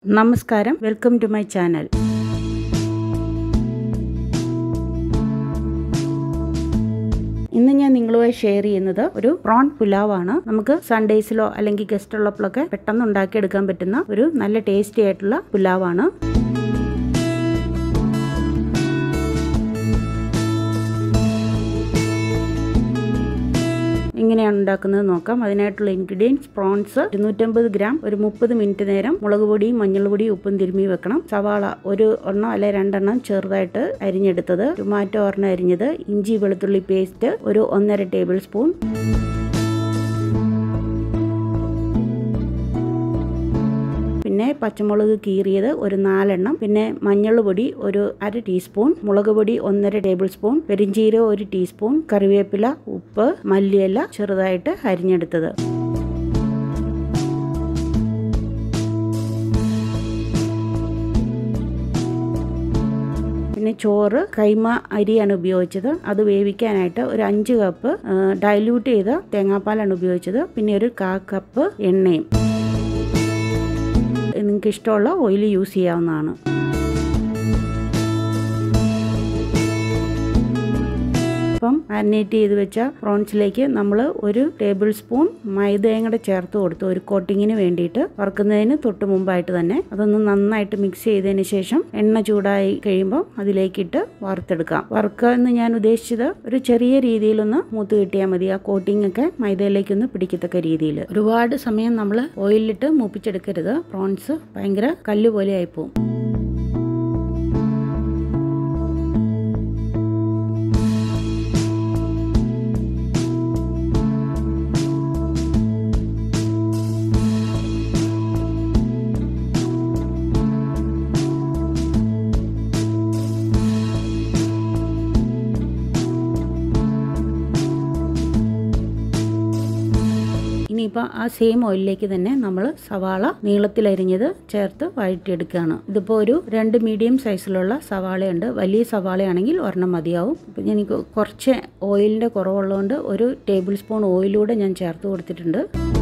നമസ്കാരം welcome to my channel ഇന്ന് ഞാൻ നിങ്ങളുമായി ഷെയർ ചെയ്യുന്നത് ഒരു പ്രോൺ പുലാവാണ് നമുക്ക് സൺഡേസിലോ അല്ലെങ്കിൽ ഗസ്റ്റ് ഉള്ളപ്പോഴൊക്കെ പെട്ടെന്ന് ഉണ്ടാക്കിയെടുക്കാൻ പറ്റുന്ന ഒരു നല്ല ടേസ്റ്റി ആയിട്ടുള്ള പുലാവാണ് എങ്ങനെയാണ് ഉണ്ടാക്കുന്നത് നോക്കാം അതിനായിട്ടുള്ള ഇൻഗ്രീഡിയൻസ് പ്രോൺസ് ഇരുന്നൂറ്റമ്പത് ഗ്രാം ഒരു മുപ്പത് മിനിറ്റ് നേരം മുളക് പൊടിയും മഞ്ഞൾ പൊടിയും ഉപ്പും തിരുമ്മി വെക്കണം സവാള ഒരു എണ്ണം അല്ലെ രണ്ടെണ്ണം ചെറുതായിട്ട് അരിഞ്ഞെടുത്തത് ടൊമാറ്റോ ഒരെണ്ണം അരിഞ്ഞത് ഇഞ്ചി വെളുത്തുള്ളി പേസ്റ്റ് ഒരു ഒന്നര ടേബിൾ സ്പൂൺ പിന്നെ പച്ചമുളക് കീറിയത് ഒരു നാലെണ്ണം പിന്നെ മഞ്ഞൾ പൊടി ഒരു അര ടീസ്പൂൺ മുളക് പൊടി ഒന്നര ടേബിൾ സ്പൂൺ പെരിഞ്ചീരകം ഒരു ടീസ്പൂൺ കറിവേപ്പില ഉപ്പ് മല്ലിയില ചെറുതായിട്ട് അരിഞ്ഞെടുത്തത് പിന്നെ ചോറ് കൈമ അരിയാണ് ഉപയോഗിച്ചത് അത് വേവിക്കാനായിട്ട് ഒരു അഞ്ച് കപ്പ് ഡൈല്യൂട്ട് ചെയ്ത തേങ്ങാപ്പാലാണ് ഉപയോഗിച്ചത് പിന്നെ ഒരു കാ കപ്പ് എണ്ണയും നിങ്ങൾക്ക് ഇഷ്ടമുള്ള ഓയിൽ യൂസ് ചെയ്യാവുന്നതാണ് അപ്പം മാരിനേറ്റ് ചെയ്ത് വെച്ച പ്രോൺസിലേക്ക് നമ്മൾ ഒരു ടേബിൾ സ്പൂൺ മൈദയും കൂടെ ചേർത്ത് കൊടുത്തു ഒരു കോട്ടിങ്ങിന് വേണ്ടിയിട്ട് വറുക്കുന്നതിന് തൊട്ട് മുമ്പായിട്ട് തന്നെ അതൊന്ന് നന്നായിട്ട് മിക്സ് ചെയ്തതിന് ശേഷം എണ്ണ ചൂടായി കഴിയുമ്പോൾ അതിലേക്കിട്ട് വറുത്തെടുക്കാം വറുക്കുക എന്ന് ഞാൻ ഉദ്ദേശിച്ചത് ഒരു ചെറിയ രീതിയിലൊന്ന് മൂത്ത് കിട്ടിയാൽ മതി ആ കോട്ടിംഗ് ഒക്കെ മൈദയിലേക്കൊന്ന് പിടിക്കത്തക്ക രീതിയിൽ ഒരുപാട് സമയം നമ്മൾ ഓയിലിട്ട് മൂപ്പിച്ചെടുക്കരുത് പ്രോൺസ് ഭയങ്കര കല്ല് പോലെ ആയിപ്പോവും ഇനിയിപ്പോൾ ആ സെയിം ഓയിലിലേക്ക് തന്നെ നമ്മൾ സവാള നീളത്തിലരിഞ്ഞത് ചേർത്ത് വഴറ്റിയെടുക്കുകയാണ് ഇതിപ്പോൾ ഒരു രണ്ട് മീഡിയം സൈസിലുള്ള സവാളയുണ്ട് വലിയ സവാളയാണെങ്കിൽ ഒരെണ്ണം മതിയാവും ഇപ്പം എനിക്ക് കുറച്ച് ഓയിലിൻ്റെ കുറവുള്ളതുകൊണ്ട് ഒരു ടേബിൾ സ്പൂൺ ഓയിലൂടെ ഞാൻ ചേർത്ത് കൊടുത്തിട്ടുണ്ട്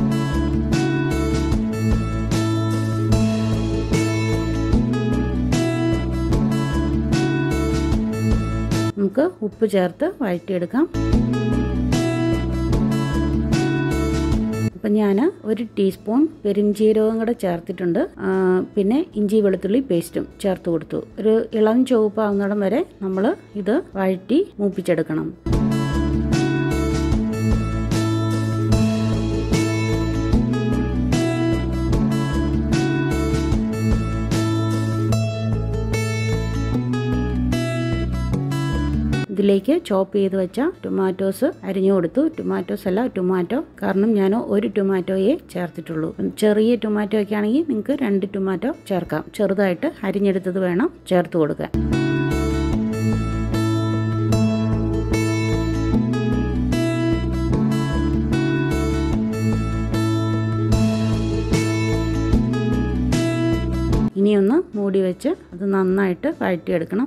നമുക്ക് ഉപ്പ് ചേർത്ത് വഴറ്റിയെടുക്കാം അപ്പം ഞാൻ ഒരു ടീസ്പൂൺ പെരുംജീരകം കൂടെ ചേർത്തിട്ടുണ്ട് പിന്നെ ഇഞ്ചി വെളുത്തുള്ളി പേസ്റ്റും ചേർത്ത് കൊടുത്തു ഒരു ഇളം ചുവപ്പാകുന്നിടം വരെ നമ്മൾ ഇത് വഴറ്റി മൂപ്പിച്ചെടുക്കണം ഇതിലേക്ക് ചോപ്പ് ചെയ്ത് വെച്ച ടൊമാറ്റോസ് അരിഞ്ഞു കൊടുത്തു ടൊമാറ്റോസ് അല്ല ടൊമാറ്റോ കാരണം ഞാൻ ഒരു ടൊമാറ്റോയെ ചേർത്തിട്ടുള്ളൂ ചെറിയ ടൊമാറ്റോ ഒക്കെ ആണെങ്കിൽ നിങ്ങൾക്ക് രണ്ട് ടൊമാറ്റോ ചേർക്കാം ചെറുതായിട്ട് അരിഞ്ഞെടുത്തത് വേണം ചേർത്ത് കൊടുക്കാൻ ഇനിയൊന്ന് മൂടി വെച്ച് അത് നന്നായിട്ട് വഴറ്റിയെടുക്കണം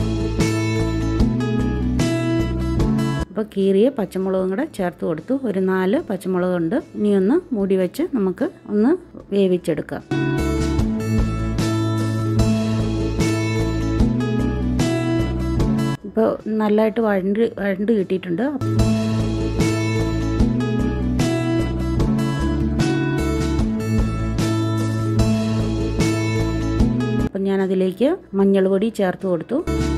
അപ്പോൾ കീറിയ പച്ചമുളകും കൂടെ ചേർത്ത് കൊടുത്തു ഒരു നാല് പച്ചമുളകുണ്ട് ഇനി ഒന്ന് മൂടി വെച്ച് നമുക്ക് ഒന്ന് വേവിച്ചെടുക്കാം ഇപ്പോൾ നല്ലതായിട്ട് വഴണ്ട് വഴണ്ട് കിട്ടിയിട്ടുണ്ട് അപ്പം ഞാൻ അതിലേക്ക് മഞ്ഞൾ പൊടി ചേർത്ത് കൊടുത്തു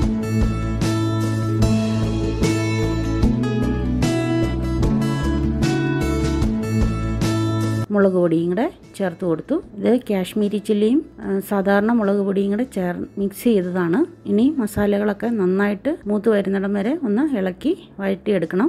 മുളക് പൊടിയും കൂടെ ചേർത്ത് കൊടുത്തു ഇത് കാശ്മീരി ചില്ലിയും സാധാരണ മുളക് പൊടിയും കൂടെ ചേർ മിക്സ് ചെയ്തതാണ് ഇനി മസാലകളൊക്കെ നന്നായിട്ട് മൂത്ത് വരുന്നിടം വരെ ഒന്ന് ഇളക്കി വഴറ്റിയെടുക്കണം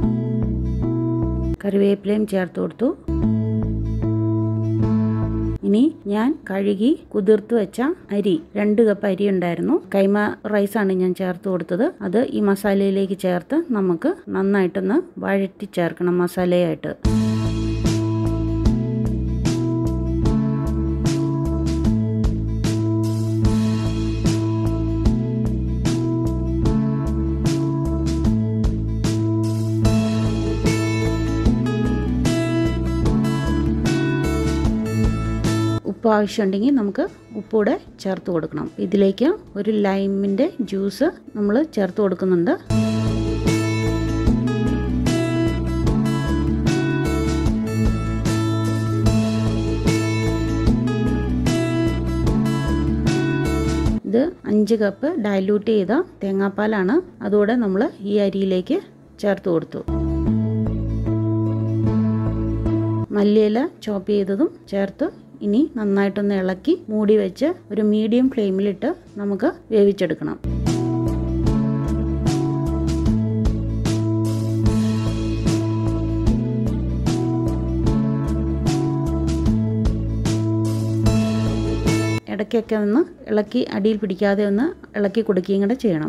കറിവേപ്പിലയും ചേർത്ത് കൊടുത്തു ഇനി ഇനി ഞാൻ കഴുകി കുതിർത്ത് വെച്ച അരി രണ്ട് കപ്പ് അരി ഉണ്ടായിരുന്നു കൈമ റൈസാണ് ഞാൻ ചേർത്ത് കൊടുത്തത് അത് ഈ മസാലയിലേക്ക് ചേർത്ത് നമുക്ക് നന്നായിട്ടൊന്ന് വഴറ്റി ചേർക്കണം മസാലയായിട്ട് ഉപ്പ് ആവശ്യമുണ്ടെങ്കിൽ നമുക്ക് ഉപ്പൂടെ ചേർത്ത് കൊടുക്കണം ഇതിലേക്ക് ഒരു ലൈമിൻ്റെ ജ്യൂസ് നമ്മൾ ചേർത്ത് കൊടുക്കുന്നുണ്ട് ഇത് അഞ്ച് കപ്പ് ഡയലൂട്ട് ചെയ്ത തേങ്ങാപ്പാലാണ് അതുകൂടെ നമ്മൾ ഈ അരിയിലേക്ക് ചേർത്ത് കൊടുത്തു മല്ലിയില ചോപ്പ് ചെയ്തതും ചേർത്ത് ഇനി നന്നായിട്ടൊന്ന് ഇളക്കി മൂടി വെച്ച് ഒരു മീഡിയം ഫ്ലെയിമിലിട്ട് നമുക്ക് വേവിച്ചെടുക്കണം ഇടയ്ക്കൊക്കെ ഒന്ന് ഇളക്കി അടിയിൽ പിടിക്കാതെ ഒന്ന് ഇളക്കി കൊടുക്കുകയും കൂടെ ചെയ്യണം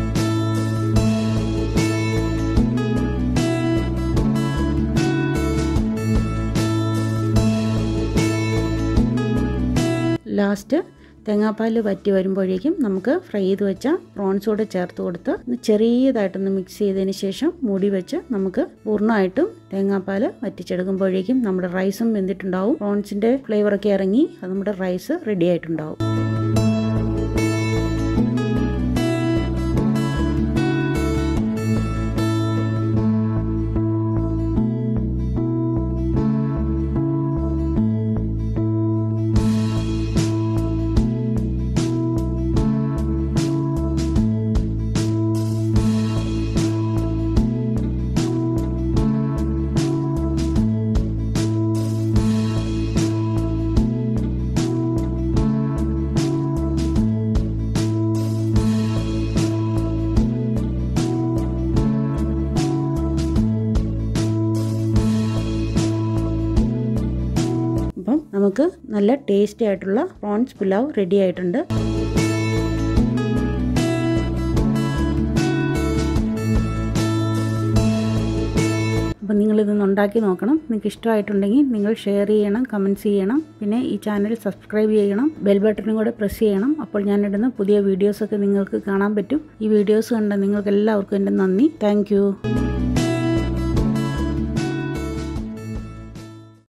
ലാസ്റ്റ് തേങ്ങാപ്പാൽ വറ്റി വരുമ്പോഴേക്കും നമുക്ക് ഫ്രൈ ചെയ്ത് വെച്ച പ്രോൺസ് കൂടെ ചേർത്ത് കൊടുത്ത് ചെറിയതായിട്ടൊന്ന് മിക്സ് ചെയ്തതിന് ശേഷം മൂടി വെച്ച് നമുക്ക് പൂർണ്ണമായിട്ടും തേങ്ങാപ്പാൽ വറ്റിച്ചെടുക്കുമ്പോഴേക്കും നമ്മുടെ റൈസും വെന്തിട്ടുണ്ടാവും പ്രോൺസിൻ്റെ ഫ്ലേവറൊക്കെ ഇറങ്ങി അത് നമ്മുടെ റൈസ് റെഡി ആയിട്ടുണ്ടാവും അപ്പം നമുക്ക് നല്ല ടേസ്റ്റി ആയിട്ടുള്ള പ്രോൺസ് പുലാവ് റെഡി ആയിട്ടുണ്ട് അപ്പം നിങ്ങളിതൊന്ന് ഉണ്ടാക്കി നോക്കണം നിങ്ങൾക്ക് ഇഷ്ടമായിട്ടുണ്ടെങ്കിൽ നിങ്ങൾ ഷെയർ ചെയ്യണം കമൻറ്റ്സ് ചെയ്യണം പിന്നെ ഈ ചാനൽ സബ്സ്ക്രൈബ് ചെയ്യണം ബെൽ ബട്ടണും കൂടെ പ്രസ് ചെയ്യണം അപ്പോൾ ഞാനിടുന്ന പുതിയ വീഡിയോസൊക്കെ നിങ്ങൾക്ക് കാണാൻ പറ്റും ഈ വീഡിയോസ് കണ്ട നിങ്ങൾക്ക് എല്ലാവർക്കും എൻ്റെ നന്ദി താങ്ക്